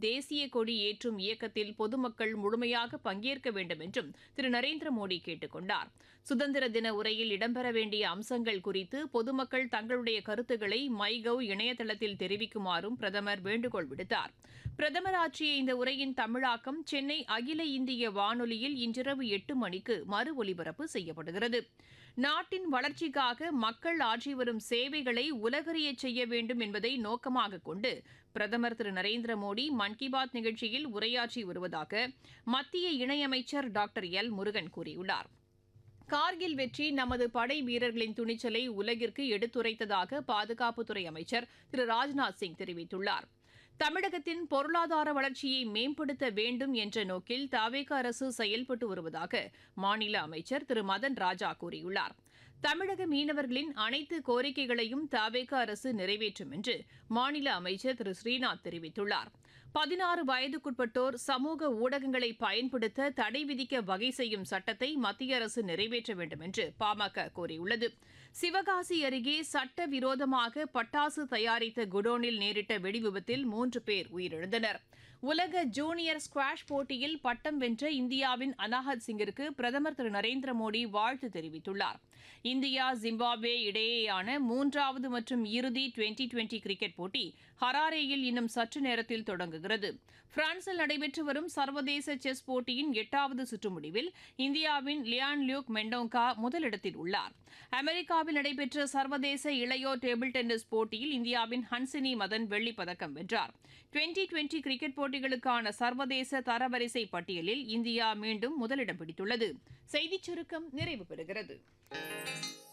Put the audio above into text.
தேசிய கொடி ஏற்றும் இயக்கத்தில் பொதுமக்கள் முழுமையாக பங்கேற்க வேண்டும் என்றும் திரு நரேந்திர மோடி கேட்டுக் கொண்டார் சுதந்திர தின உரையில் இடம்பெற வேண்டிய அம்சங்கள் குறித்து பொதுமக்கள் தங்களுடைய கருத்துக்களை மைகவ் இணையதளத்தில் தெரிவிக்குமாறும் பிரதமர் வேண்டுகோள் விடுத்தார் பிரதமர் ஆற்றிய இந்த உரையின் தமிழாக்கம் சென்னை அகில இந்திய வானொலியில் இன்றிரவு எட்டு மணிக்கு மறு ஒலிபரப்பு செய்யப்படுகிறது நாட்டின் வளர்ச்சிக்காக மக்கள் ஆற்றி வரும் சேவைகளை உலகறியச் செய்ய வேண்டும் என்பதை நோக்கமாக கொண்டு பிரதமர் திரு நரேந்திர மோடி மன் கி பாத் நிகழ்ச்சியில் உரையாற்றி வருவதாக மத்திய இணையமைச்சர் டாக்டர் எல் முருகன் கூறியுள்ளார் கார்கில் வெற்றி நமது படை வீரர்களின் துணிச்சலை உலகிற்கு எடுத்துரைத்ததாக பாதுகாப்புத்துறை அமைச்சர் திரு ராஜ்நாத் சிங் தெரிவித்துள்ளார் தமிழகத்தின் பொருளாதார வளர்ச்சியை மேம்படுத்த வேண்டும் என்ற நோக்கில் தாவேக அரசு செயல்பட்டு வருவதாக மாநில அமைச்சர் திரு மதன் ராஜா கூறியுள்ளார் தமிழக மீனவர்களின் அனைத்து கோரிக்கைகளையும் தாவேக அரசு நிறைவேற்றும் என்று மாநில அமைச்சர் திரு ஸ்ரீநாத் தெரிவித்துள்ளார் பதினாறு வயதுக்குட்பட்டோர் சமூக ஊடகங்களை பயன்படுத்த தடை விதிக்க வகை செய்யும் சட்டத்தை மத்திய அரசு நிறைவேற்ற வேண்டும் என்று பாமக கோரியுள்ளது சிவகாசி அருகே சட்டவிரோதமாக பட்டாசு தயாரித்த குடோனில் நேரிட்ட வெடிவிபத்தில் மூன்று பேர் உயிரிழந்தனர் உலக ஜூனியர் ஸ்குவாஷ் போட்டியில் பட்டம் வென்ற இந்தியாவின் அனாஹத் சிங்கிற்கு பிரதமர் திரு நரேந்திர மோடி வாழ்த்து தெரிவித்துள்ளார் இந்தியா ஜிம்பாப்வே இடையேயான மூன்றாவது மற்றும் இறுதி டுவெண்டி டுவெண்டி கிரிக்கெட் போட்டி ஹராரேயில் இன்னும் சற்று நேரத்தில் தொடங்குகிறது பிரான்சில் நடைபெற்று வரும் சர்வதேச செஸ் போட்டியின் எட்டாவது சுற்று முடிவில் இந்தியாவின் லியான் லியூக் மெண்டோங்கா முதலிடத்தில் உள்ளார் அமெரிக்காவில் நடைபெற்ற சர்வதேச இளையோர் டேபிள் டென்னிஸ் போட்டியில் இந்தியாவின் ஹன்சினி மதன் வெள்ளிப் பதக்கம் வென்றார் டுவெண்டி டுவெண்டி கிரிக்கெட் போட்டிகளுக்கான சர்வதேச தரவரிசை பட்டியலில் இந்தியா மீண்டும் முதலிடம் பிடித்துள்ளது செய்திச் சுருக்கம் நிறைவு பெறுகிறது